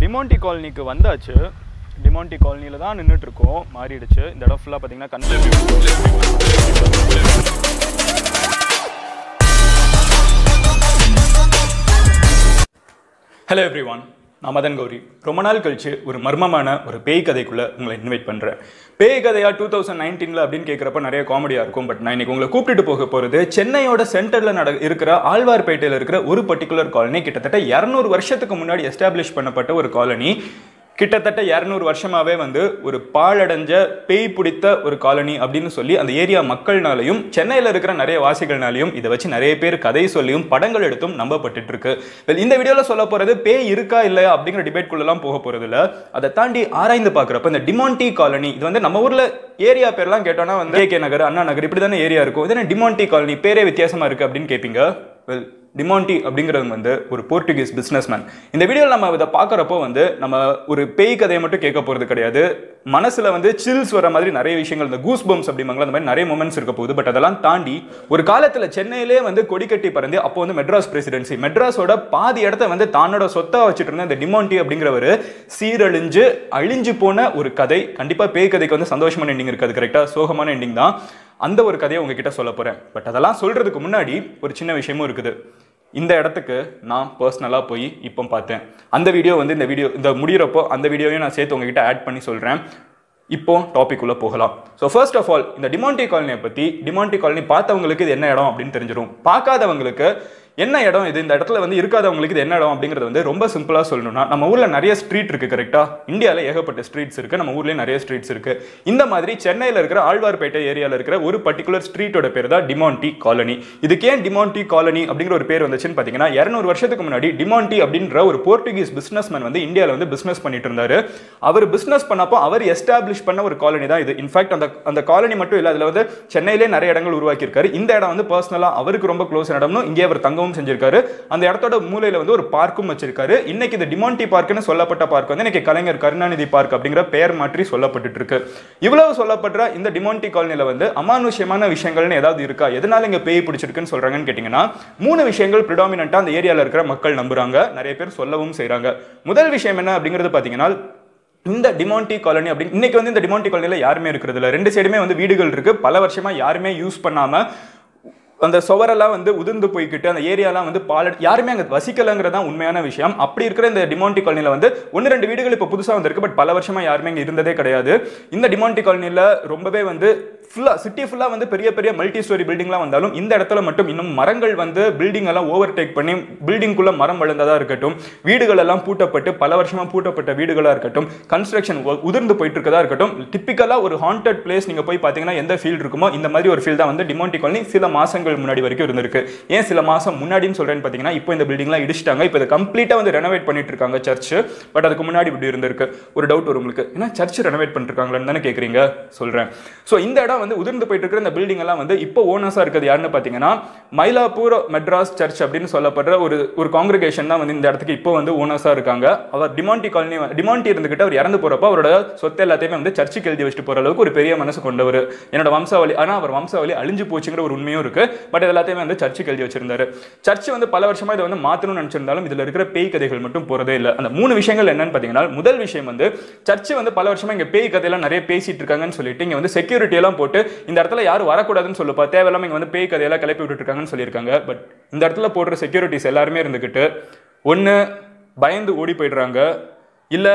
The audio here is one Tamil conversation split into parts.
டிமாண்டி காலனிக்கு வந்தாச்சு டிமாண்டி காலனியில் தான் நின்றுட்டு இருக்கோம் மாறிடுச்சு இந்த இடம் ஃபுல்லாக பார்த்தீங்கன்னா கன்ஸ்ட்ரக்ஷன் ஹலோ எவ்ரி ஒன் நான் மதன் கௌரி ரொம்ப நாள் கழிச்சு ஒரு மர்மமான ஒரு பேய் கதைக்குள்ளே உங்களை இன்வைட் பண்ணுறேன் பேய் கதையா டூ தௌசண்ட் நைன்டீனில் அப்படின்னு கேட்குறப்ப நிறைய காமெடியாக இருக்கும் பட் நான் இன்னைக்கு உங்களை கூப்பிட்டுட்டு போக போகிறது சென்னையோட சென்டரில் நட இருக்கிற ஆழ்வார்பேட்டையில் இருக்கிற ஒரு பர்டிகுலர் காலனி கிட்டத்தட்ட இரநூறு வருஷத்துக்கு முன்னாடி எஸ்டாப்ளிஷ் பண்ணப்பட்ட ஒரு காலனி கிட்டத்தட்ட இரநூறு வருஷமாவே வந்து ஒரு பாழடைஞ்ச பேய் பிடித்த ஒரு காலனி அப்படின்னு சொல்லி அந்த ஏரியா மக்கள்னாலையும் சென்னையில் இருக்கிற நிறைய வாசிகள்னாலையும் இதை வச்சு நிறைய பேர் கதை சொல்லியும் படங்கள் எடுத்தும் நம்பப்பட்டுட்டு இருக்கு Well, இந்த வீடியோவில் சொல்ல போறது பேய் இருக்கா இல்லையா அப்படிங்கிற டிபேட்குள்ளலாம் போக போறது இல்ல அதை தாண்டி ஆராய்ந்து பார்க்குறப்ப இந்த டிமாண்டி காலனி இது வந்து நம்ம ஊர்ல ஏரியா பேர்லாம் கேட்டோம்னா வந்து கே நகர் அண்ணா நகர் இப்படி தானே ஏரியா இருக்கும் இது என்ன டிமாண்டி காலனி பேரே வித்தியாசமா இருக்கு அப்படின்னு கேட்பீங்க வெல் டிமாண்டி அப்படிங்கிறது வந்து ஒரு போர்ச்சுகீஸ் பிஸ்னஸ்மேன் இந்த வீடியோவில் நம்ம இதை பார்க்குறப்போ வந்து நம்ம ஒரு பேய் கதையை மட்டும் கேட்க போகிறது கிடையாது மனசில் வந்து சில்ஸ் வர மாதிரி நிறைய விஷயங்கள் இந்த கூஸ் பம்ஸ் அப்படிம்பாங்களா அந்த மாதிரி நிறைய மூமெண்ட்ஸ் இருக்க போகுது பட் அதெல்லாம் தாண்டி ஒரு காலத்தில் சென்னையிலே வந்து கொடி கட்டி பறந்து அப்போ வந்து மெட்ராஸ் பிரசிடென்சி மெட்ராஸோட பாதி இடத்த வந்து தன்னோட சொத்தா வச்சுட்டு இருந்த இந்த டிமாண்டி அப்படிங்கிறவர் சீரழிஞ்சு அழிஞ்சு போன ஒரு கதை கண்டிப்பாக பேய் கதைக்கு வந்து சந்தோஷமான எண்டிங் இருக்காது கரெக்டாக சோகமான எண்டிங் தான் அந்த ஒரு கதையை உங்ககிட்ட சொல்ல போகிறேன் பட் அதெல்லாம் சொல்கிறதுக்கு முன்னாடி ஒரு சின்ன விஷயமும் இருக்குது இந்த இடத்துக்கு நான் பர்சனலாக போய் இப்போ பார்த்தேன் அந்த வீடியோ வந்து இந்த வீடியோ இந்த முடியிறப்போ அந்த வீடியோவையும் நான் சேர்த்து உங்ககிட்ட ஆட் பண்ணி சொல்கிறேன் இப்போ டாபிக் உள்ள போகலாம் ஸோ ஃபர்ஸ்ட் ஆஃப் ஆல் இந்த டிமாண்டி காலனியை பற்றி டிமாண்டி காலனி பார்த்தவங்களுக்கு இது என்ன இடம் அப்படின்னு தெரிஞ்சிடும் பார்க்காதவங்களுக்கு என்ன இடம் இது இந்த இடத்துல வந்து இருக்காதவங்களுக்கு இது என்ன இடம் அப்படிங்கிறது வந்து ரொம்ப சிம்பிளாக சொல்லணும்னா நம்ம ஊரில் நிறைய ஸ்ட்ரீட் இருக்குது கரெக்டாக இந்தியாவில் ஏகப்பட்ட ஸ்ட்ரீட்ஸ் இருக்குது நம்ம ஊர்லேயே நிறைய ஸ்ட்ரீட்ஸ் இருக்குது இந்த மாதிரி சென்னையில் இருக்கிற ஆழ்வார்பேட்டை ஏரியாவில் இருக்கிற ஒரு பர்டிகுலர் ஸ்ட்ரீட்டோட பேர் தான் டிமாண்டி காலனி இதுக்கு ஏன் டிமாண்டி காலனி அப்படிங்கிற ஒரு பேர் வந்துச்சுன்னு பார்த்தீங்கன்னா இரநூறு வருஷத்துக்கு முன்னாடி டிமாண்டி அப்படின்ற ஒரு போர்ச்சுகீஸ் பிஸ்னஸ்மேன் வந்து இந்தியாவில் வந்து பிஸ்னஸ் பண்ணிட்டு இருந்தாரு அவர் பிஸ்னஸ் பண்ணப்போ அவர் எஸ்டாப்ளிஷ் பண்ண ஒரு காலனி தான் இது இன்ஃபேக்ட் அந்த அந்த காலனி மட்டும் இல்லை அதில் வந்து சென்னையிலே நிறைய இடங்கள் உருவாக்கியிருக்காரு இந்த இடம் வந்து பர்சனலாக அவருக்கு ரொம்ப க்ளோஸ் இடம்னு இங்கே அவர் தங்கவும் செஞ்சிருக்காரு அந்த இடத்தோட மூலையில வந்து ஒரு பார்க்கும் வச்சிருக்காரு இன்னைக்கு இந்த டிமாண்டி பார்க்னு சொல்லப்பட்ட பார்க் வந்து இன்னைக்கு கலைஞர் கருணாநிதி பார்க் அப்படிங்கிற பெயர் மாற்றி சொல்லப்பட்டுட்டு இருக்கு இவ்வளவு சொல்லப்படுற இந்த டிமாண்டி காலனில வந்து அமானுஷ்யமான விஷயங்கள்னு ஏதாவது இருக்கா எதனால இங்க பேய் பிடிச்சிருக்குன்னு சொல்றாங்கன்னு கேட்டீங்கன்னா மூணு விஷயங்கள் ப்ரிடாமினா அந்த ஏரியால இருக்கிற மக்கள் நம்புறாங்க நிறைய பேர் சொல்லவும் செய்றாங்க முதல் விஷயம் என்ன அப்படிங்கிறது பாத்தீங்கன்னா இந்த டிமாண்டி காலனி அப்படின்னு இன்னைக்கு வந்து இந்த டிமாண்டி காலனியில் யாருமே இருக்கிறது இல்லை ரெண்டு சைடுமே வந்து வீடுகள் இருக்கு பல வருஷமா யாருமே யூஸ் பண்ணாம அந்த சுவரெல்லாம் வந்து உதிர்ந்து போய்கிட்டு அந்த ஏரியாலாம் வந்து பால யாருமே அங்கே வசிக்கலைங்கிறது தான் உண்மையான விஷயம் அப்படி இருக்கிற இந்த டிமாண்டி காலனியில் வந்து ஒன்று ரெண்டு வீடுகள் இப்போ புதுசாக வந்திருக்கு பட் பல வருஷமா யாருமே இங்கே இருந்ததே கிடையாது இந்த டிமாண்டி காலனியில் ரொம்பவே வந்து ஃபுல்லாக சிட்டி ஃபுல்லாக வந்து பெரிய பெரிய மல்டி ஸ்டோரி பில்டிங்லாம் வந்தாலும் இந்த இடத்துல மட்டும் இன்னும் மரங்கள் வந்து பில்டிங் எல்லாம் ஓவர் டேக் பண்ணி பில்டிங்குள்ள மரம் வளர்ந்ததாக இருக்கட்டும் வீடுகள் எல்லாம் பூட்டப்பட்டு பல வருஷமா பூட்டப்பட்ட வீடுகளாக இருக்கட்டும் கன்ஸ்ட்ரக்ஷன் உதிர்ந்து போயிட்டு இருக்கதா இருக்கட்டும் டிப்பிக்கலாக ஒரு ஹாண்டட் பிளேஸ் நீங்கள் போய் பார்த்தீங்கன்னா எந்த ஃபீல் இருக்குமோ இந்த மாதிரி ஒரு ஃபீல் தான் வந்து டிமாண்டி காலனி சில மாசங்கள் முன்னாடி வரைக்கும் இருந்திருக்கு ஏன் சில மாசம் முன்னாடின்னு சொல்றேன்னு பார்த்தீங்கன்னா இப்போ இந்த பில்டிங்லாம் இடிச்சிட்டாங்க இப்போ இதை கம்ப்ளீட்டாக வந்து ரெனோவேட் பண்ணிட்டு இருக்காங்க சர்ச் பட் அதுக்கு முன்னாடி இப்படி இருந்திருக்கு ஒரு டவுட் வரும் உங்களுக்கு ஏன்னா சர்ச் ரெனோவேட் பண்ணிருக்காங்களான்னு தானே கேட்குறீங்க சொல்றேன் ஸோ இந்த இடம் வந்து உதிர்ந்து போயிட்டு இருக்கிற இந்த பில்டிங் எல்லாம் வந்து இப்போ ஓனர்ஸாக இருக்கிறது யாருன்னு பார்த்தீங்கன்னா மயிலாப்பூர் மெட்ராஸ் சர்ச் அப்படின்னு சொல்லப்படுற ஒரு ஒரு காங்கிரிகேஷன் தான் வந்து இந்த இடத்துக்கு இப்போ வந்து ஓனர்ஸாக இருக்காங்க அவர் டிமாண்டி காலனி டிமாண்டி இருந்துகிட்டு அவர் இறந்து போறப்ப அவரோட சொத்து எல்லாத்தையுமே வந்து சர்ச்சுக்கு எழுதி வச்சுட்டு போற அளவுக்கு ஒரு பெரிய மனசு கொண்டவர் என்னோட வம்சாவளி ஆனால் அவர் வம்சாவளி அழிஞ்சு போச்சுங்கிற ஒரு உண்மையும் இருக்கு பட் இது எல்லாத்தையுமே வந்து சர்ச்சுக்கு எழுதி வச்சிருந்தாரு சர்ச் வந்து பல வருஷமா இதை வந்து மாற்றணும்னு நினைச்சிருந்தாலும் இதுல இருக்கிற பேய் கதைகள் மட்டும் போறதே இல்லை அந்த மூணு விஷயங்கள் என்னன்னு பார்த்தீங்கன்னா முதல் விஷயம் வந்து சர்ச் வந்து பல வருஷமா இங்க பேய் கதையெல்லாம் நிறைய பேசிட்டு இருக்காங்கன்னு சொல்லிட்டு இங்க வந்து செக்யூரிட்டி எல்லாம் போட்டு இந்த இடத்துல யாரும் வரக்கூடாதுன்னு சொல்லுப்பா தேவையில்லாம இங்க வந்து பேய் கதையெல்லாம் கிளப்பி விட்டுட்டு இருக்காங்கன்னு சொல்லியிருக்காங்க பட் இந்த இடத்துல போடுற செக்யூரிட்டிஸ் எல்லாருமே இருந்துகிட்டு ஒன்று பயந்து ஓடி போயிடுறாங்க இல்லை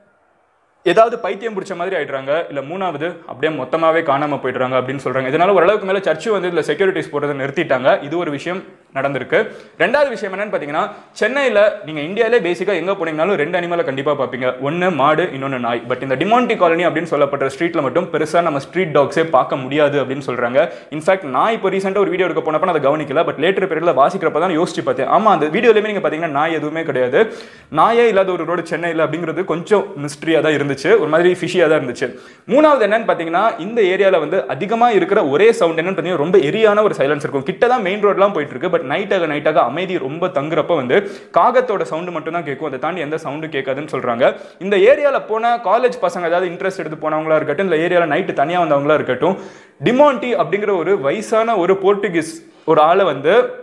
ஏதாவது பைத்தியம் பிடிச்ச மாதிரி ஆயிடுறாங்க இல்லை மூணாவது அப்படியே மொத்தமாகவே காணாமல் போயிடுறாங்க அப்படின்னு சொல்கிறாங்க இதனால ஓரளவுக்கு மேலே சர்ச்சு வந்து இதில் செக்யூரிட்டிஸ் போடுறதை நிறுத்திட்டாங்க இது ஒரு விஷயம் நடந்திருக்கு ரெண்டாவது விஷயம் என்னன்னு பார்த்தீங்கன்னா சென்னையில் நீங்கள் இந்தியாவிலே பேசிக்காக எங்கே போனீங்கனாலும் ரெண்டு அனிமலை கண்டிப்பாக பார்ப்பீங்க ஒன்று மாடு இன்னொன்று நாய் பட் இந்த டிமாண்டி காலனி அப்படின்னு சொல்லப்பட்ட ஸ்ட்ரீட்டில் மட்டும் பெருசாக நம்ம ஸ்ட்ரீட் டாக்ஸே பார்க்க முடியாது அப்படின்னு சொல்கிறாங்க இன்ஃபேக்ட் நான் இப்போ ரீசெண்டாக ஒரு வீடியோ எடுக்க போனப்போ நான் அதை கவனிக்கல பட் லேட்டர் பீரியடில் வாசிக்கிறப்ப தான் யோசிச்சு பார்த்தேன் ஆமாம் அந்த வீடியோலையுமே நீங்கள் பார்த்தீங்கன்னா நாய் எதுவுமே கிடையாது நாயே இல்லாத ஒரு ரோடு சென்னையில் அப்படிங்கிறது கொஞ்சம் மிஸ்ட்ரியாக தான் இருந்துச்சு ஒரு மாதிரி ஃபிஷியாக தான் இருந்துச்சு மூணாவது என்னன்னு பார்த்தீங்கன்னா இந்த ஏரியாவில் வந்து அதிகமாக இருக்கிற ஒரே சவுண்ட் என்னன்னு பார்த்தீங்கன்னா ரொம்ப எரியான ஒரு சைலன்ஸ் இருக்கும் கிட்ட தான் மெயின் ரோட்லாம் போயிட்டு இருக்கு பட் நைட்டாக நைட்டாக அமைதி ரொம்ப தங்குறப்ப வந்து காகத்தோட சவுண்டு மட்டும் தான் கேட்கும் அதை தாண்டி எந்த சவுண்டு கேட்காதுன்னு சொல்றாங்க இந்த ஏரியாவில் போன காலேஜ் பசங்க ஏதாவது இன்ட்ரெஸ்ட் எடுத்து போனவங்களா இருக்கட்டும் இந்த ஏரியாவில் நைட்டு தனியாக வந்தவங்களா இருக்கட்டும் டிமாண்டி அப்படிங்கிற ஒரு வயசான ஒரு போர்ட்டுகீஸ் ஒரு ஆளை வந்து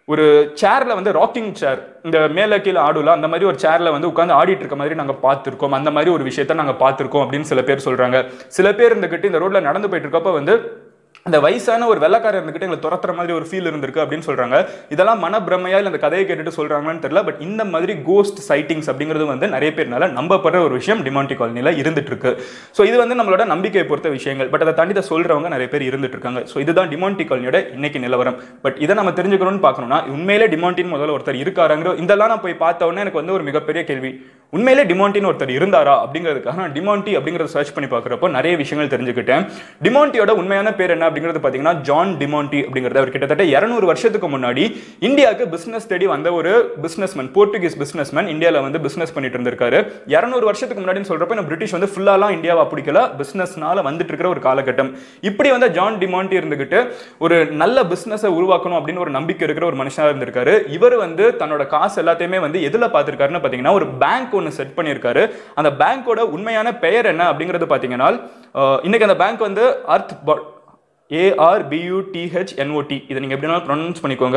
ஒரு சேர்ல வந்து ராக்கிங் சேர் இந்த மேலே கீழே ஆடுல அந்த மாதிரி ஒரு சேர்ல வந்து உட்காந்து ஆடிட்டு இருக்க மாதிரி நாங்க பார்த்திருக்கோம் அந்த மாதிரி ஒரு விஷயத்த நாங்க பார்த்திருக்கோம் அப்படின்னு சில பேர் சொல்றாங்க சில பேர் இருந்துகிட்டு இந்த ரோட்ல நடந்து போயிட்டு இருக்கப்ப வந்து அந்த வயசான ஒரு வெள்ளக்காரர் இருந்துகிட்டு எங்களை துரத்துற மாதிரி ஒரு ஃபீல் இருந்திருக்கு அப்படின்னு சொல்றாங்க இதெல்லாம் மனப்பிரமையா இல்லை அந்த கதையை கேட்டுட்டு சொல்றாங்களான்னு தெரியல பட் இந்த மாதிரி கோஸ்ட் சைட்டிங்ஸ் அப்படிங்கிறது வந்து நிறைய பேர்னால நம்பப்படுற ஒரு விஷயம் டிமாண்டி காலனில இருந்துட்டு இருக்கு ஸோ இது வந்து நம்மளோட நம்பிக்கையை பொறுத்த விஷயங்கள் பட் அதை தாண்டி இதை சொல்றவங்க நிறைய பேர் இருந்துட்டு இருக்காங்க ஸோ இதுதான் டிமாண்டி காலனியோட இன்னைக்கு நிலவரம் பட் இதை நம்ம தெரிஞ்சுக்கணும்னு பார்க்கணும்னா உண்மையிலே டிமாண்டின் முதல்ல ஒருத்தர் இருக்காருங்கிற இதெல்லாம் நான் போய் பார்த்த உடனே எனக்கு வந்து ஒரு மிகப்பெரிய கேள்வி உண்மையிலே டிமாண்டின்னு ஒருத்தர் இருந்தாரா அப்படிங்கிறதுக்காக நான் டிமாண்டி அப்படிங்கிறத சர்ச் பண்ணி பார்க்குறப்போ நிறைய விஷயங்கள் தெரிஞ்சுக்கிட்டேன் டிமாண்டியோட உண்மையான பேர் என்ன அப்படிங்கிறது பார்த்தீங்கன்னா ஜான் டிமாண்டி அப்படிங்கிறது அவர் கிட்டத்தட்ட இரநூறு வருஷத்துக்கு முன்னாடி இந்தியாவுக்கு பிசினஸ் தேடி வந்த ஒரு பிசினஸ்மேன் போர்ச்சுகீஸ் பிசினஸ்மேன் இந்தியாவில் வந்து பிசினஸ் பண்ணிட்டு இருந்திருக்காரு இரநூறு வருஷத்துக்கு முன்னாடின்னு சொல்றப்ப இந்த பிரிட்டிஷ் வந்து ஃபுல்லாலாம் இந்தியாவை பிடிக்கல பிசினஸ்னால வந்துட்டு இருக்கிற ஒரு காலகட்டம் இப்படி வந்து ஜான் டிமாண்டி இருந்துகிட்டு ஒரு நல்ல பிசினஸை உருவாக்கணும் அப்படின்னு ஒரு நம்பிக்கை இருக்கிற ஒரு மனுஷனா இருந்திருக்காரு இவர் வந்து தன்னோட காசு எல்லாத்தையுமே வந்து எதுல பார்த்திருக்காருன்னு பார்த்தீங்கன்னா ஒரு பேங்க் ஒன்று செட் பண்ணியிருக்காரு அந்த பேங்கோட உண்மையான பெயர் என்ன அப்படிங்கிறது பார்த்தீங்கன்னா அஹ், இன்னைக்கு அந்த பேங்க் வந்து அர்த் ஏஆர்பியூடிஹெச் என்ஓடி இதை நீங்கள் எப்படினாலும் ப்ரொனவுன்ஸ் பண்ணிக்கோங்க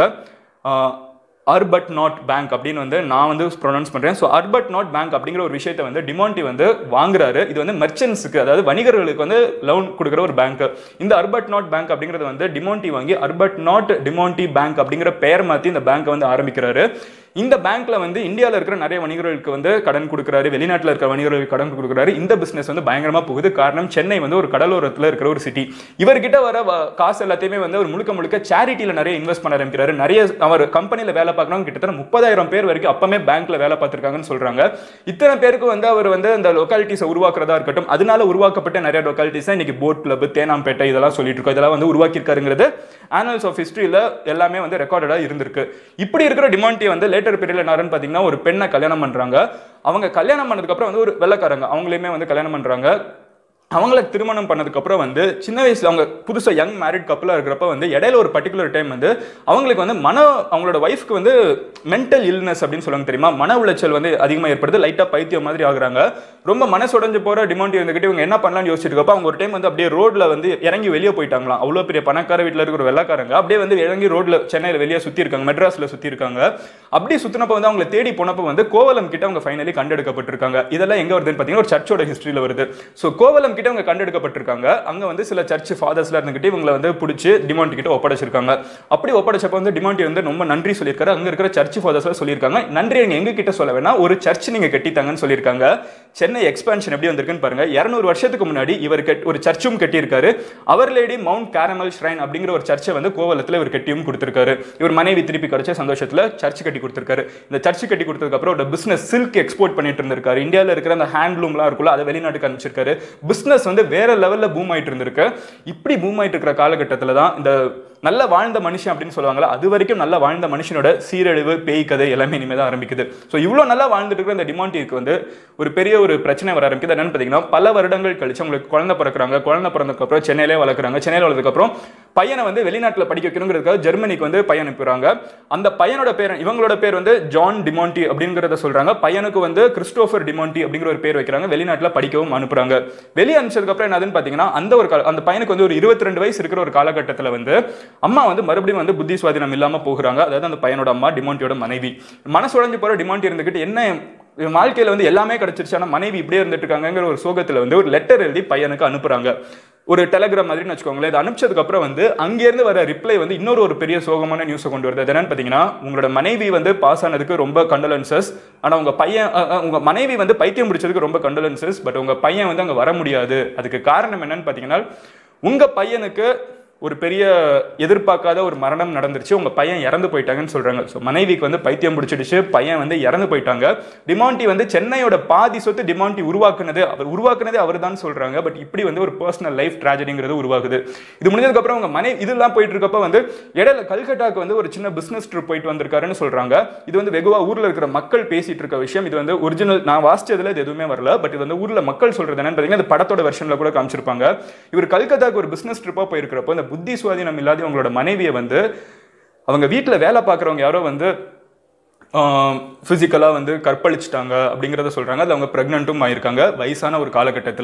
அர்பட் நாட் பேங்க் அப்படின்னு வந்து நான் வந்து ப்ரொனவுன்ஸ் பண்ணுறேன் ஸோ அர்பட் நாட் பேங்க் அப்படிங்கிற ஒரு விஷயத்தை வந்து டிமாண்டி வந்து வாங்குறாரு இது வந்து மெர்ச்சன்ஸுக்கு அதாவது வணிகர்களுக்கு வந்து லோன் கொடுக்குற ஒரு பேங்க் இந்த அர்பட் நாட் பேங்க் அப்படிங்கிறது வந்து டிமாண்டி வாங்கி அர்பட் நாட் டிமாண்டி பேங்க் அப்படிங்கிற பெயர் மாற்றி இந்த பேங்க்கை வந்து ஆரம்பிக்கிறாரு இந்த பேங்க்ல வந்து இந்தியாவில் இருக்கிற நிறைய வணிகர்களுக்கு வந்து கடன் கொடுக்குறாரு வெளிநாட்டில் இருக்கிற வணிகர்களுக்கு கடன் கொடுக்குறாரு இந்த பிசினஸ் வந்து பயங்கரமா போகுது காரணம் சென்னை வந்து ஒரு கடலோரத்தில் இருக்கிற ஒரு சிட்டி இவர்கிட்ட வர வ- காசு எல்லாத்தையுமே வந்து ஒரு முழுக்க முழுக்க சேரிட்டியில் நிறைய இன்வெஸ்ட் பண்ண ஆரம்பிக்கிறாரு நிறைய அவர் கம்பெனியில் வேலை பார்க்குறவங்க கிட்டத்தட்ட முப்பதாயிரம் பேர் வரைக்கும் அப்பமே பேங்க்ல வேலை பார்த்துருக்காங்கன்னு சொல்றாங்க இத்தனை பேருக்கு வந்து அவர் வந்து அந்த லொக்காலிட்டிஸை உருவாக்குறதா இருக்கட்டும் அதனால உருவாக்கப்பட்ட நிறைய லொக்காலிட்டிஸ் இன்னைக்கு போட் கிளப் தேனாம்பேட்டை இதெல்லாம் சொல்லிட்டு இருக்கோம் இதெல்லாம் வந்து உருவாக்கியிருக்காருங்கிறது ஆனுவல்ஸ் ஆஃப் ஹிஸ்டரியில் எல்லாமே வந்து ரெக்கார்டடாக இருந்திருக்கு இப்படி இருக்கிற டிமாண்டி வந்து லேட்டர் பீரியட்ல என்னன்னு பார்த்தீங்கன்னா ஒரு பெண்ணை கல்யாணம் பண்றாங்க அவங்க கல்யாணம் பண்ணதுக்கப்புறம் வந்து ஒரு வெள்ளக்காரங்க அவங்களையுமே வந்து கல்யாணம் பண்றாங்க அவங்கள திருமணம் பண்ணதுக்கு அப்புறம் வந்து சின்ன வயசுல அவங்க புதுசா யங் மேரிட் கப்பலா இருக்கிறப்ப வந்து இடையில ஒரு பர்டிகுலர் டைம் வந்து அவங்களுக்கு வந்து மன அவங்களோட ஒய்ஃப்க்கு வந்து மென்டல் இல்னஸ் அப்படின்னு சொல்லுவாங்க தெரியுமா மன உளைச்சல் வந்து அதிகமாக ஏற்படுது லைட்டா பைத்தியம் மாதிரி ஆகுறாங்க ரொம்ப மனசுடைஞ்சு போற டிமாண்ட் இருந்துகிட்டு இவங்க என்ன பண்ணலாம்னு யோசிச்சிட்டு இருக்கப்ப அவங்க ஒரு டைம் வந்து அப்படியே ரோட்ல வந்து இறங்கி வெளியே போயிட்டாங்களாம் அவ்வளோ பெரிய பணக்கார வீட்டில் இருக்கிற ஒரு வெள்ளக்காரங்க அப்படியே வந்து இறங்கி ரோட்ல சென்னையில் வெளியே சுத்தி இருக்காங்க மெட்ராஸ்ல சுத்தி இருக்காங்க அப்படி சுத்தினப்ப வந்து அவங்களை தேடி போனப்ப வந்து கோவலம் கிட்ட அவங்க ஃபைனலி கண்டெடுக்கப்பட்டிருக்காங்க இதெல்லாம் எங்க வருதுன்னு பார்த்தீங்கன்னா ஒரு சர்ச்சோட ஹிஸ்டரியில் வருது ஸோ கோவலம் கிட்ட அவங்க கண்டெடுக்கப்பட்டிருக்காங்க அங்க வந்து சில சர்ச் ஃபாதர்ஸ்ல இருந்துகிட்டு இவங்களை வந்து பிடிச்சி டிமாண்ட் கிட்ட ஒப்படைச்சிருக்காங்க அப்படி ஒப்படைச்சப்ப வந்து டிமாண்டி வந்து ரொம்ப நன்றி சொல்லியிருக்காரு அங்க இருக்கிற சர்ச் ஃபாதர்ஸ்ல சொல்லியிருக்காங்க நன்றி நீங்க எங்க கிட்ட சொல்ல வேணா ஒரு சர்ச் நீங்க கட்டித்தாங்கன்னு சொல்லியிருக்காங்க சென்னை எக்ஸ்பான்ஷன் எப்படி வந்திருக்குன்னு பாருங்க இரநூறு வருஷத்துக்கு முன்னாடி இவர் கட் ஒரு சர்ச்சும் கட்டியிருக்காரு அவர் லேடி மவுண்ட் கேரமல் ஷ்ரைன் அப்படிங்கிற ஒரு சர்ச்சை வந்து கோவலத்தில் இவர் கட்டியும் கொடுத்திருக்காரு இவர் மனைவி திருப்பி கிடைச்ச சந்தோஷத்துல சர்ச் கட்டி கொடுத்திருக்காரு இந்த சர்ச் கட்டி கொடுத்ததுக்கு அப்புறம் ஒரு பிசினஸ் சில்க் எக்ஸ்போர்ட் பண்ணிட்டு இருந்திருக்காரு இந்தியாவில் இருக்கிற அந்த ஹேண்ட்லூம்லாம் இருக்குல்ல அதை வெளிநாட்டுக்கு அனுப்பிச்சிருக்காரு பிசினஸ் வந்து வேற லெவல்ல பூம் ஆயிட்டு இருந்திருக்கு இப்படி பூம் ஆயிட்டு இருக்கிற காலகட்டத்தில் தான் இந்த நல்ல வாழ்ந்த மனுஷன் அப்படின்னு சொல்லுவாங்கல்ல அது வரைக்கும் நல்ல வாழ்ந்த மனுஷனோட சீரழிவு பேய் கதை எல்லாமே இனிமேல் தான் ஆரம்பிக்குது ஸோ இவ்வளோ நல்லா வாழ்ந்துட்டு இருக்கிற இந்த டிமாண்டிக்கு வந்து ஒரு பெரிய ஒரு பிரச்சனை வர ஆரம்பிக்குது என்னன்னு பார்த்தீங்கன்னா பல வருடங்கள் கழிச்சு அவங்களுக்கு குழந்தை பிறக்கிறாங்க குழந்தை பிறந்ததுக்கப்புறம் சென்னையிலே வளர்க்குறாங்க சென்னையில் வளர்ந்ததுக்கப்புறம் பையனை வந்து வெளிநாட்டில் படிக்க வைக்கணுங்கிறதுக்காக ஜெர்மனிக்கு வந்து பையன் அனுப்புறாங்க அந்த பையனோட பேர் இவங்களோட பேர் வந்து ஜான் டிமாண்டி அப்படிங்கிறத சொல்றாங்க பையனுக்கு வந்து கிறிஸ்டோபர் டிமாண்டி அப்படிங்கிற ஒரு பேர் வைக்கிறாங்க வெளிநாட்டில் படிக்கவும் அனுப்புறாங்க வெளியே அனுப்பிச்சதுக்கு அப்புறம் என்னதுன்னு பார்த்தீங்கன்னா அந்த ஒரு கால- அந்த பையனுக்கு வந்து ஒரு இருபத்தி ரெண்டு வயசு இருக்கிற ஒரு காலகட்டத்தில் வந்து அம்மா வந்து மறுபடியும் வந்து புத்தி சுவாதீனம் இல்லாம போகிறாங்க அதாவது அந்த பையனோட அம்மா டிமாண்டியோட மனைவி மனசு உடைஞ்சு போற டிமாண்டி இருந்துகிட்டு என்ன இவன் வாழ்க்கையில வந்து எல்லாமே கிடைச்சிருச்சு ஆனா மனைவி இப்படியே இருந்துட்டு இருக்காங்கங்கிற ஒரு சோகத்துல வந்து ஒரு லெட்டர் எழுதி பையனுக்கு அனுப்புறாங்க ஒரு டெலகிராம் மாதிரின்னு வச்சுக்கோங்களேன் இது அனுப்பிச்சதுக்கு அப்புறம் வந்து அங்கேருந்து வர ரிப்ளை வந்து இன்னொரு ஒரு பெரிய சோகமான நியூஸை கொண்டு வருது அது என்னன்னு பார்த்தீங்கன்னா உங்களோட மனைவி வந்து பாஸ் ஆனதுக்கு ரொம்ப கண்டலன்சஸ் ஆனால் உங்க பையன் அ, அ, உங்க மனைவி வந்து பைத்தியம் பிடிச்சதுக்கு ரொம்ப கண்டலன்சஸ் பட் உங்க பையன் வந்து அங்கே வர முடியாது அதுக்கு காரணம் என்னன்னு பார்த்தீங்கன்னா உங்க பையனுக்கு ஒரு பெரிய எதிர்பார்க்காத ஒரு மரணம் நடந்துருச்சு உங்க பையன் இறந்து போயிட்டாங்கன்னு சொல்றாங்க ஸோ மனைவிக்கு வந்து பைத்தியம் பிடிச்சிடுச்சு பையன் வந்து இறந்து போயிட்டாங்க டிமாண்டி வந்து சென்னையோட பாதி சொத்து டிமாண்டி உருவாக்குனது அவர் உருவாக்குனதே அவர் தான் சொல்றாங்க பட் இப்படி வந்து ஒரு பர்சனல் லைஃப் ட்ராஜடிங்கிறது உருவாகுது இது முடிஞ்சதுக்கு அப்புறம் உங்க மனைவி இதெல்லாம் போயிட்டு இருக்கப்ப வந்து இடையில கல்கட்டாக்கு வந்து ஒரு சின்ன பிசினஸ் ட்ரிப் போயிட்டு வந்திருக்காருன்னு சொல்றாங்க இது வந்து வெகுவா ஊர்ல இருக்கிற மக்கள் பேசிட்டு இருக்க விஷயம் இது வந்து ஒரிஜினல் நான் வாசிச்சதுல இது எதுவுமே வரல பட் இது வந்து ஊர்ல மக்கள் சொல்றது என்னன்னு பார்த்தீங்கன்னா இது படத்தோட வெர்ஷன்ல கூட காமிச்சிருப்பாங்க இவர் கல்கத்தாக்கு ஒரு பிசினஸ் ட்ரிப்பா போயிருக்கிறப்போ இந்த புத்தி சுவாதீனம் இல்லாத அவங்களோட மனைவியை வந்து அவங்க வீட்டில் வேலை பார்க்குறவங்க யாரோ வந்து ஃபிசிக்கலாக வந்து கற்பழிச்சிட்டாங்க அப்படிங்கிறத சொல்கிறாங்க அது அவங்க ப்ரெக்னெண்ட்டும் ஆயிருக்காங்க வயசான ஒரு காலகட்டத்தில்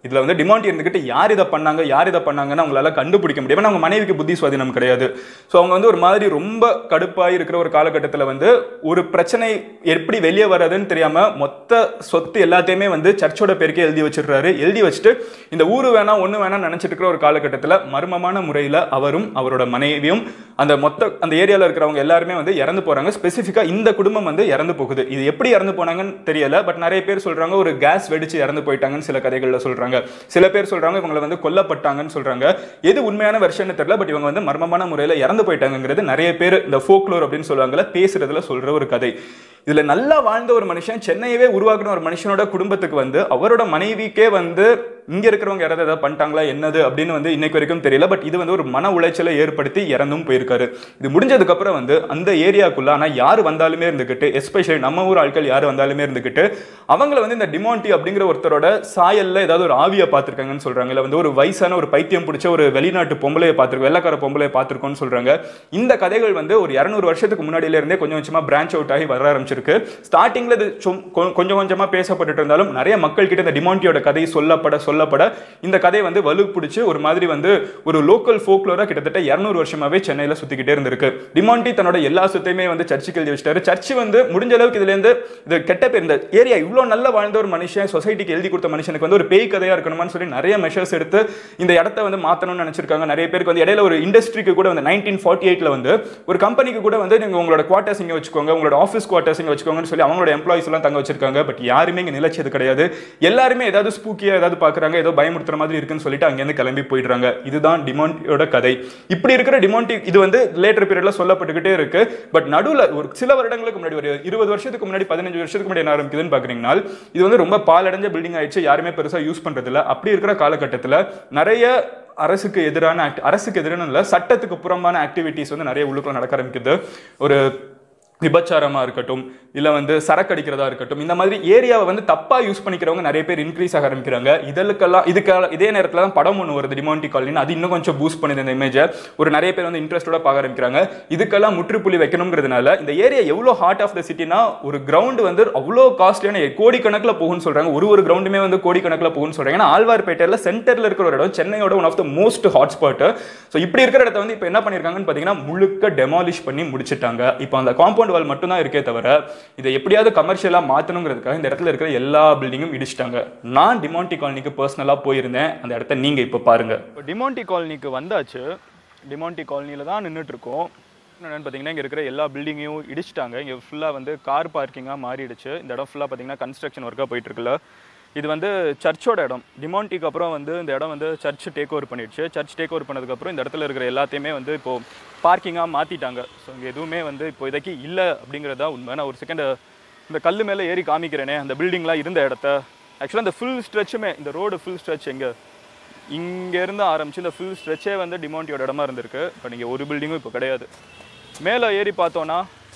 இதுல வந்து டிமாண்டி இருந்துகிட்டு யார் இதை பண்ணாங்க யார் இதை பண்ணாங்கன்னு அவங்களால கண்டுபிடிக்க முடியும் ஏன்னா அவங்க மனைவிக்கு புத்தி சுவாதீனம் கிடையாது ஸோ அவங்க வந்து ஒரு மாதிரி ரொம்ப கடுப்பாகி இருக்கிற ஒரு காலகட்டத்தில் வந்து ஒரு பிரச்சனை எப்படி வெளியே வர்றதுன்னு தெரியாம மொத்த சொத்து எல்லாத்தையுமே வந்து சர்ச்சோட பேருக்கே எழுதி வச்சிடுறாரு எழுதி வச்சுட்டு இந்த ஊரு வேணாம் ஒன்று வேணாம் நினைச்சிட்டு இருக்கிற ஒரு காலகட்டத்தில் மர்மமான முறையில் அவரும் அவரோட மனைவியும் அந்த மொத்த அந்த ஏரியாவில் இருக்கிறவங்க எல்லாருமே வந்து இறந்து போறாங்க ஸ்பெசிஃபிக்காக இந்த குடும்பம் வந்து இறந்து போகுது இது எப்படி இறந்து போனாங்கன்னு தெரியல பட் நிறைய பேர் சொல்றாங்க ஒரு கேஸ் வெடிச்சு இறந்து போயிட்டாங்கன்னு சில கதைகளில் சொல்றாங்க சில பேர் சொல்றாங்க இவங்களை வந்து கொல்லப்பட்டாங்கன்னு சொல்றாங்க எது உண்மையான வெர்ஷன் தெரியல பட் இவங்க வந்து மர்மமான முறையில் இறந்து போயிட்டாங்கிறது நிறைய பேர் இந்த ஃபோக்லோர் அப்படின்னு சொல்லுவாங்கல்ல பேசுறதுல சொல்ற ஒரு கதை இதுல நல்லா வாழ்ந்த ஒரு மனுஷன் சென்னையவே உருவாக்குன ஒரு மனுஷனோட குடும்பத்துக்கு வந்து அவரோட மனைவிக்கே வந்து இங்க இருக்கிறவங்க யாராவது ஏதாவது பண்ணிட்டாங்களா என்னது அப்படின்னு வந்து இன்னைக்கு வரைக்கும் தெரியல பட் இது வந்து ஒரு மன உளைச்சலை ஏற்படுத்தி இறந்தும் போயிருக்காரு இது முடிஞ்சதுக்கு அப்புறம் வந்து அந்த ஏரியாக்குள்ள ஆனா யார் வந்தாலுமே இருந்துகிட்டு எஸ்பெஷலி நம்ம ஊர் ஆட்கள் யார் வந்தாலுமே இருந்துகிட்டு அவங்கள வந்து இந்த டிமாண்டி அப்படிங்கிற ஒருத்தரோட சாயல்ல ஏதாவது ஒரு ஆவியை பார்த்திருக்காங்கன்னு சொல்றாங்க இல்ல வந்து ஒரு வயசான ஒரு பைத்தியம் பிடிச்ச ஒரு வெளிநாட்டு பொம்பளையை பார்த்திருக்கோம் வெள்ளக்கார பொம்பளையை பார்த்திருக்கோம்னு சொல்றாங்க இந்த கதைகள் வந்து ஒரு இரநூறு வருஷத்துக்கு முன்னாடியில இருந்தே கொஞ்சம் கொஞ்சமா பிரான்ச் அவுட் ஆகி வர ஆரம்பிச்சிருக்கு ஸ்டார்டிங்ல இது சும்- கொ- கொஞ்சம் கொஞ்சமா பேசப்பட்டுட்டு இருந்தாலும் நிறைய மக்கள் கிட்ட இந்த டிமாண்டியோட கதை சொல்லப்பட சொல்லப்பட இந்த கதை வந்து வலு பிடிச்சு ஒரு மாதிரி வந்து ஒரு லோக்கல் ஃபோக்லோரா கிட்டத்தட்ட இரநூறு வருஷமாவே சென்னையில சுத்திக்கிட்டே இருந்திருக்கு டிமாண்டி தன்னோட எல்லா சொத்தையுமே வந்து சர்ச்சுக்கு எழுதி வச்சிட்டாரு சர்ச் வந்து முடிஞ்ச அளவுக்கு இதுல இருந்து இது கெட்ட பேர் இந்த ஏரியா இவ்வளவு நல்ல வாழ்ந்த ஒரு மனுஷன் சொசைட்டிக்கு எழுதி கொடுத்த மனுஷனுக்கு வந்து ஒரு பேய் கதையா இருக்கணுமான்னு சொல்லி நிறைய மெஷர்ஸ் எடுத்து இந்த இடத்த வந்து மாத்தணும்னு நினைச்சிருக்காங்க நிறைய பேருக்கு வந்து இடையில ஒரு இண்டஸ்ட்ரிக்கு கூட வந்து நைன்டீன் ஃபார்ட்டி எயிட்ல வந்து ஒரு கம்பெனிக்கு கூட வந்து நீங்க உங்களோட குவார்ட்டர்ஸ் இங்க வச்சுக்கோங்க உங்களோட ஆஃபீஸ் குவார்ட்டர்ஸ் இங்க வச்சுக்கோங்கன்னு சொல்லி அவங்களோட எம்ப்ளாயிஸ் எல்லாம் தங்க வச்சிருக்காங்க பட் யாருமே இங்க நிலைச்சது கிடையாது எல்லாருமே ஏதாவது ஸ்பூக்கியா ஏதாவது பாக்குறாங்க ஏதோ பயமுறுத்துற மாதிரி இருக்குன்னு சொல்லிட்டு அங்கேருந்து கிளம்பி போயிடுறாங்க இதுதான் டிமாண்டியோட கதை இப்படி இருக்கிற டிமாண்டி இது வந்து லேட்டர் பீரியட்ல சொல்லப்பட்டுக்கிட்டே இருக்கு பட் நடுவுல ஒரு சில வருடங்களுக்கு முன்னாடி ஒரு இருபது வருஷத்துக்கு முன்னாடி பதினஞ்சு வருஷத்துக்கு முன்னாடி என்ன ஆரம்பிக்குதுன்னு பாக்குறீங்கன்னா இது வந்து ரொம்ப பாலடைஞ்ச பில்டிங் ஆயிடுச்சு யாருமே பெருசா யூஸ் பண்றது இல்ல அப்படி இருக்கிற காலகட்டத்தில் நிறைய அரசுக்கு எதிரான act- அரசுக்கு எதிரான இல்ல சட்டத்துக்கு புறம்பான ஆக்டிவிட்டிஸ் வந்து நிறைய உள்ளுக்குள்ள நடக்க ஆரம்பிக்குது ஒரு விபச்சாரமா இருக்கட்டும் இல்ல வந்து சரக்கு அடிக்கிறதா இருக்கட்டும் இந்த மாதிரி ஏரியாவை வந்து தப்பா யூஸ் பண்ணிக்கிறவங்க நிறைய பேர் இன்க்ரீஸ் ஆக ஆரம்பிக்கிறாங்க இதற்கெல்லாம் இதுக்காக இதே நேரத்துல தான் படம் ஒன்று வருது டிமாண்டி காலனின்னு அது இன்னும் கொஞ்சம் பூஸ்ட் பண்ணுது இந்த இமேஜை ஒரு நிறைய பேர் வந்து இன்ட்ரெஸ்டோட பார்க்க ஆரம்பிக்கிறாங்க இதுக்கெல்லாம் முற்றுப்புள்ளி வைக்கணுங்கிறதுனால இந்த ஏரியா எவ்வளோ ஹார்ட் ஆஃப் த சிட்டினா ஒரு கிரவுண்ட் வந்து அவ்வளோ காஸ்ட்லியான கோடிக்கணக்கில் போகும்னு சொல்றாங்க ஒரு ஒரு கிரவுண்டுமே வந்து கோடிக்கணக்கில் போகும்னு சொல்றாங்க ஏன்னா ஆழ்வார்பேட்டையில் சென்டர்ல இருக்கிற ஒரு இடம் சென்னையோட one of the most hotspot so இப்படி இருக்கிற இடத்த வந்து இப்போ என்ன பண்ணியிருக்காங்கன்னு பார்த்தீங்கன்னா முழுக்க டெமாலிஷ் பண்ணி முடிச்சிட்டாங்க இப்போ அந்த காம்பவுண்ட் வால் மட்டும்தான் இருக்கே தவிர இதை எப்படியாவது கமர்ஷியலாக மாற்றணுங்கிறதுக்காக இந்த இடத்துல இருக்கிற எல்லா பில்டிங்கும் இடிச்சிட்டாங்க நான் டிமாண்டி காலனிக்கு பர்சனலாக போயிருந்தேன் அந்த இடத்த நீங்கள் இப்போ பாருங்க இப்போ டிமாண்டி காலனிக்கு வந்தாச்சு டிமாண்டி காலனியில் தான் நின்றுட்டு இருக்கோம் என்னன்னு பார்த்தீங்கன்னா இங்கே இருக்கிற எல்லா பில்டிங்கையும் இடிச்சிட்டாங்க இங்கே ஃபுல்லாக வந்து கார் பார்க்கிங்காக மாறிடுச்சு இந்த இடம் ஃபுல்லாக பார்த்தீங்கன்னா கன்ஸ்ட்ரக்ஷன் ஒர்க்காக போயிட்டு இருக்குல்ல இது வந்து சர்ச்சோட இடம் டிமாண்டிக்கு அப்புறம் வந்து இந்த இடம் வந்து சர்ச் டேக் ஓவர் பண்ணிடுச்சு சர்ச் டேக் ஓவர் பண்ணதுக்கப்புறம் இந்த இடத்துல இருக்கிற எல்லாத்தையுமே வந்து இப்போ பார்க்கிங்காக மாற்றிட்டாங்க ஸோ இங்கே எதுவுமே வந்து இப்போ இதைக்கு இல்லை அப்படிங்கிறதா உண்மை நான் ஒரு செகண்ட் இந்த கல் மேலே ஏறி காமிக்கிறேனே அந்த பில்டிங்லாம் இருந்த இடத்த ஆக்சுவலாக இந்த ஃபுல் ஸ்ட்ரெச்சுமே இந்த ரோடு ஃபுல் ஸ்ட்ரெச் எங்கே இங்கேருந்து ஆரம்பிச்சு இந்த ஃபுல் ஸ்ட்ரெச்சே வந்து டிமாண்டியோட இடமா இருந்திருக்கு பட் இங்கே ஒரு பில்டிங்கும் இப்போ கிடையாது மேலே ஏறி பார்த்தோன்னா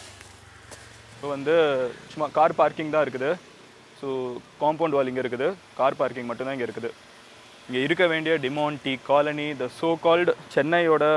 இப்போ வந்து சும்மா கார் பார்க்கிங் தான் இருக்குது ஸோ காம்பவுண்ட் வால் இங்கே இருக்குது கார் பார்க்கிங் மட்டும்தான் இங்கே இருக்குது இங்கே இருக்க வேண்டிய Demonte colony the so called சென்னையோட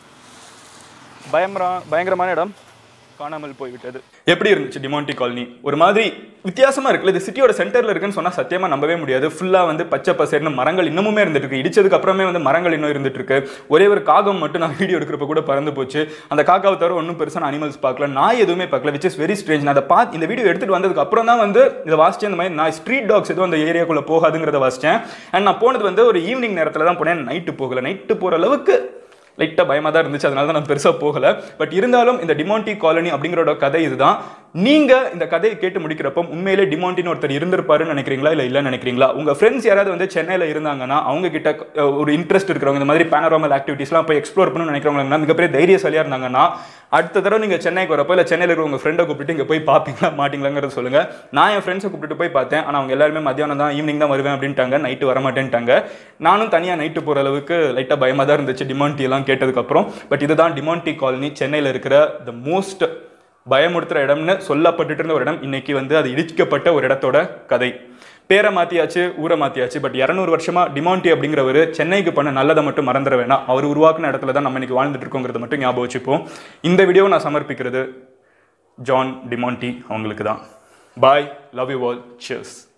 பயங்கர பயங்கரமான இடம் காணாமல் போய்விட்டது எப்படி இருந்துச்சு டிமாண்டி காலனி ஒரு மாதிரி வித்தியாசமா இருக்குல்ல இது சிட்டியோட சென்டர்ல இருக்குன்னு சொன்னா சத்தியமா நம்பவே முடியாது ஃபுல்லா வந்து பச்சை பசேர்னு மரங்கள் இன்னமுமே இருந்துட்டு இருக்கு இடிச்சதுக்கு அப்புறமே வந்து மரங்கள் இன்னும் இருந்துட்டு இருக்கு ஒரே ஒரு காகம் மட்டும் நான் வீடியோ எடுக்கிறப்ப கூட பறந்து போச்சு அந்த காக்காவை தவிர ஒன்றும் பெருசான அனிமல்ஸ் பார்க்கல நான் எதுவுமே பார்க்கல விச் இஸ் வெரி ஸ்ட்ரேஞ்ச் நான் அதை பார்த்து இந்த வீடியோ எடுத்துட்டு வந்ததுக்கு அப்புறம் தான் வந்து இதை வாசிச்சேன் இந்த மாதிரி நான் ஸ்ட்ரீட் டாக்ஸ் எதுவும் அந்த ஏரியாக்குள்ள போகாதுங்கிறத வாசிச்சேன் அண்ட் நான் போனது வந்து ஒரு ஈவினிங் நேரத்தில் தான் போனேன் நைட்டு போகல நைட்டு போகிற அளவுக்கு லைட்டாக பயமாக தான் இருந்துச்சு அதனால தான் நான் பெருசாக போகல பட் இருந்தாலும் இந்த டிமாண்டி காலனி அப்படிங்கிறோட கதை இதுதான் நீங்க இந்த கதையை கேட்டு முடிக்கிறப்போ உண்மையிலே டிமாண்டின்னு ஒருத்தர் இருந்திருப்பாருன்னு நினைக்கிறீங்களா இல்லை இல்லைன்னு நினைக்கிறீங்களா உங்க ஃப்ரெண்ட்ஸ் யாராவது வந்து சென்னையில் இருந்தாங்கன்னா அவங்க கிட்ட அஹ், ஒரு இன்ட்ரெஸ்ட் இருக்கிறவங்க இந்த மாதிரி பேனராமல் ஆக்டிவிட்டீஸ்லாம் போய் எக்ஸ்ப்ளோர் பண்ணணும்னு நினைக்கிறவங்க மிகப்பெரிய தைரியசாலியாக இருந்தாங்கன்னா அடுத்த தடவை நீங்க சென்னைக்கு வரப்போ இல்லை சென்னையில் இருக்கிற உங்க ஃப்ரெண்டை கூப்பிட்டு இங்கே போய் பார்ப்பீங்களா மாட்டீங்களாங்கிறத சொல்லுங்க நான் என் ஃப்ரெண்ட்ஸை கூப்பிட்டு போய் பார்த்தேன் ஆனால் அவங்க எல்லாருமே மத்தியானம் தான் ஈவினிங் தான் வருவேன் அப்படின்ட்டாங்க நைட்டு வரமாட்டேன்ட்டாங்க நானும் தனியாக நைட்டு போகிற அளவுக்கு லைட்டாக பயமாக தான் இருந்துச்சு டிமாண்டி எல்லாம் கேட்டதுக்கப்புறம் பட் இதுதான் டிமாண்டி காலனி சென்னையில் இருக்கிற த மோஸ்ட் பயமுறுத்துற இடம்னு சொல்லப்பட்டுட்டு இருந்த ஒரு இடம் இன்னைக்கு வந்து அது இடிக்கப்பட்ட ஒரு இடத்தோட கதை பேரை மாத்தியாச்சு ஊரை மாத்தியாச்சு பட் இரநூறு வருஷமா டிமாண்டி அப்படிங்கிறவர் சென்னைக்கு பண்ண நல்லதை மட்டும் மறந்துட வேணாம் அவர் உருவாக்குன இடத்துல தான் நம்ம இன்னைக்கு வாழ்ந்துட்டு இருக்கோங்கிறத மட்டும் ஞாபகம் வச்சுப்போம் இந்த வீடியோவை நான் சமர்ப்பிக்கிறது ஜான் டிமாண்டி அவங்களுக்கு தான் bye love you all cheers